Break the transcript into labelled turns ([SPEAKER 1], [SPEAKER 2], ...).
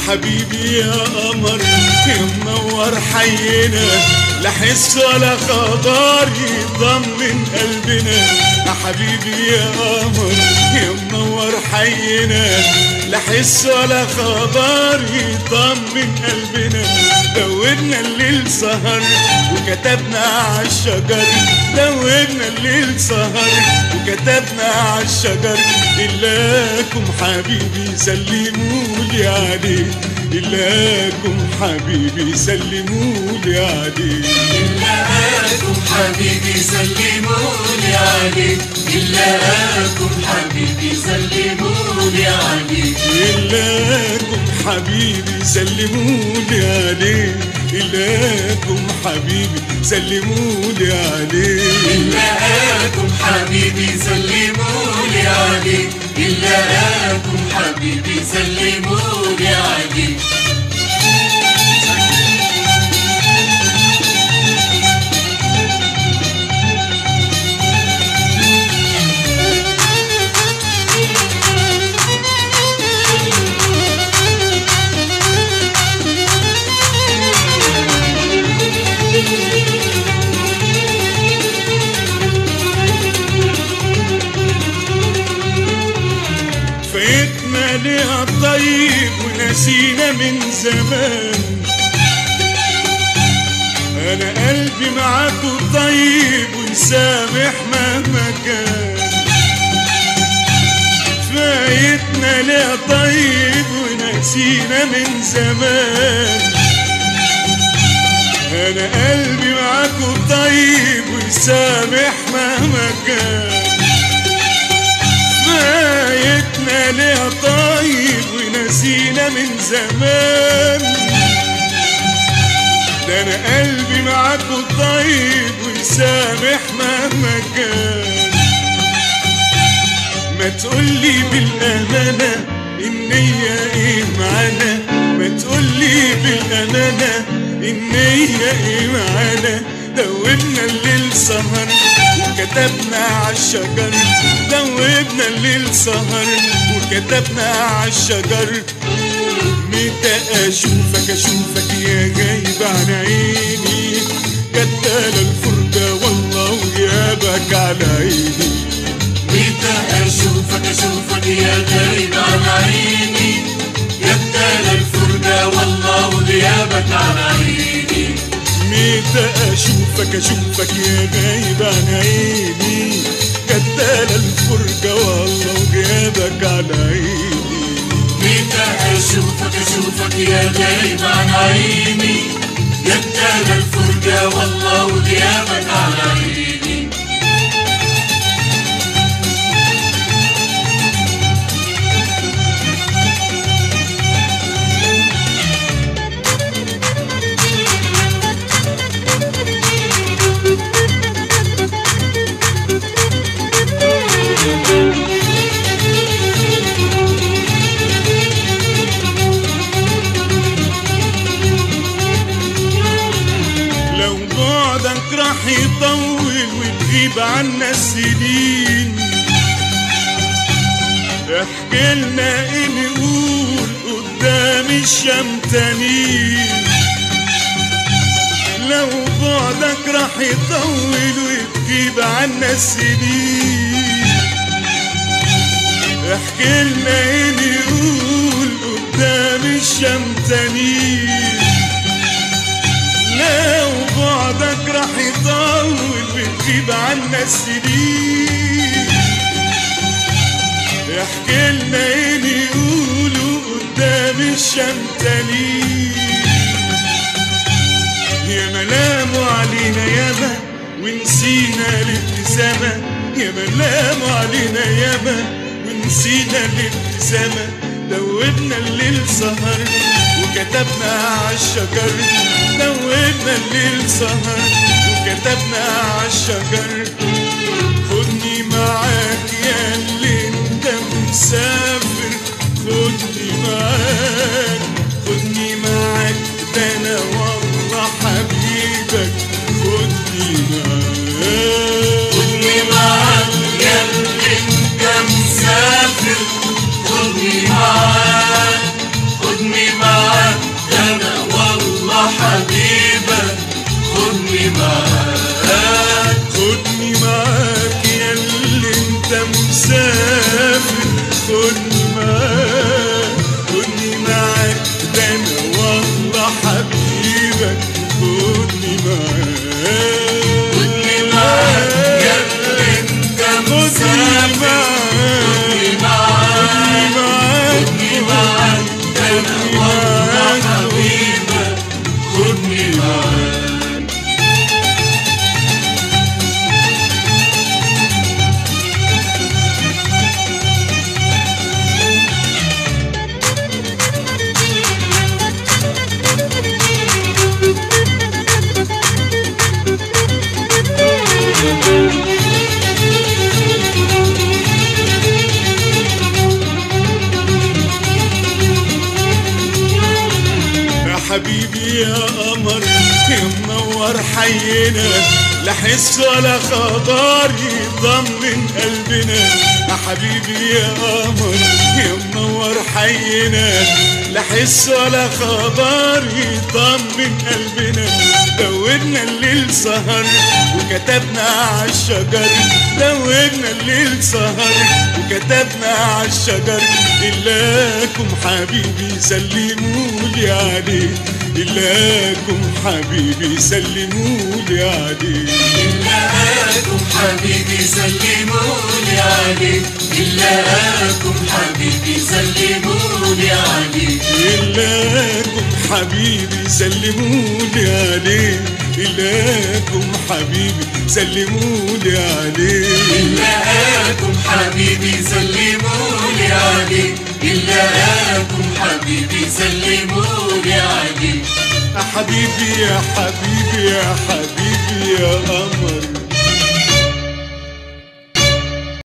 [SPEAKER 1] حبيبي يا قمر يا منور حينا لا حس ولا خبر يطمن قلبنا يا حبيبي يا قمر يا منور حينا لا حس ولا خبر يطمن قلبنا دوبنا الليل سهر وكتبنا عالشجر دوبنا الليل سهر وكتبنا عالشجر إلاكم حبيبي سلمولي عليه إلاكم حبيبي سلمولي عليه
[SPEAKER 2] إلاكم حبيبي سلمولي عليه إلاكم حبيبي سلمولي عليه
[SPEAKER 1] إلاكم حبيبي سلمولي عليه إلاكم حبيبي سلمولي عليه
[SPEAKER 2] إلاكم حبيبي سلمولي عليه إلاكم حبيبي سلمولي عليه
[SPEAKER 1] فايتنا ليها الطيب ونسينا من زمان انا قلبي معاكو طيب ونسامح مهما كان فايتنا ليها طيب ونسينا من زمان انا قلبي معاكو طيب ويسامح مهما كان فايتنا ليه طيب ونسينا من زمان ده انا قلبي معاكو طيب ويسامح مهما كان ما تقولي بالأمانة النية ايه معانا ما تقولي بالأمانة النية ايه معانا دوبنا الليل سهر وكتبنا عالشجر دوبنا الليل سهر وكتبنا عالشجر متى اشوفك اشوفك يا غايب عن عيني قتل الفرجة والله وغيابك على عيني
[SPEAKER 2] متى أشوفك أشوفك يا غريب عن عيني يبتلى الفرجة والله غيابك عن عيني
[SPEAKER 1] متى اشوفك اشوفك يا غايب عن عيني قتل الفرجة والله وغيابك على عيني
[SPEAKER 2] متى أشوفك أشوفك يا غريب عن عيني يبتلى الفرجة والله غيابك عن عيني
[SPEAKER 1] لو بعدك راح يطول وتغيب عنا السنين احكي لنا ايه نقول قدام الشمتانين لو بعدك راح يطول وتغيب عنا السنين احكي لنا ايه نقول قدام الشمتانين لو بعدك راح يطول وتغيب عنا السنين احكي لنا ايه نقوله قدام الشمتانين يا ملام علينا ياما ونسينا الابتسامة يا ملام علينا ياما ونسينا الابتسامة دوبنا الليل سهر وكتبنا عالشجر دوبنا الليل سهر وكتبنا عالشجر خدني معاك يا اللي انت مسافر خدني معاك خدني معاك ده انا والله حبيبك خدني معاك
[SPEAKER 2] خدني معاك يا اللي انت مسافر خدني معاك خدني معاك
[SPEAKER 1] حبيبي يا قمر يا منور حينا لا حس ولا خطر يضمن قلبنا يا حبيبي يا قمر يا منور حينا لا حس ولا خبر يطمن قلبنا دوبنا الليل سهر وكتبنا عالشجر دوبنا الليل سهر وكتبنا عالشجر إلاكم حبيبي سلمولي عليه إلاكم حبيبي سلمولي عليه
[SPEAKER 2] إلاكم حبيبي سلموني عليه إلاكم حبيبي سلموني عليه
[SPEAKER 1] إلاكم حبيبي سلمولي عليه إلاكم حبيبي سلمولي عليه
[SPEAKER 2] إلاكم حبيبي سلموني عليه إلاكم حبيبي سلموني عليه
[SPEAKER 1] يا حبيبي يا حبيبي يا حبيبي يا قمر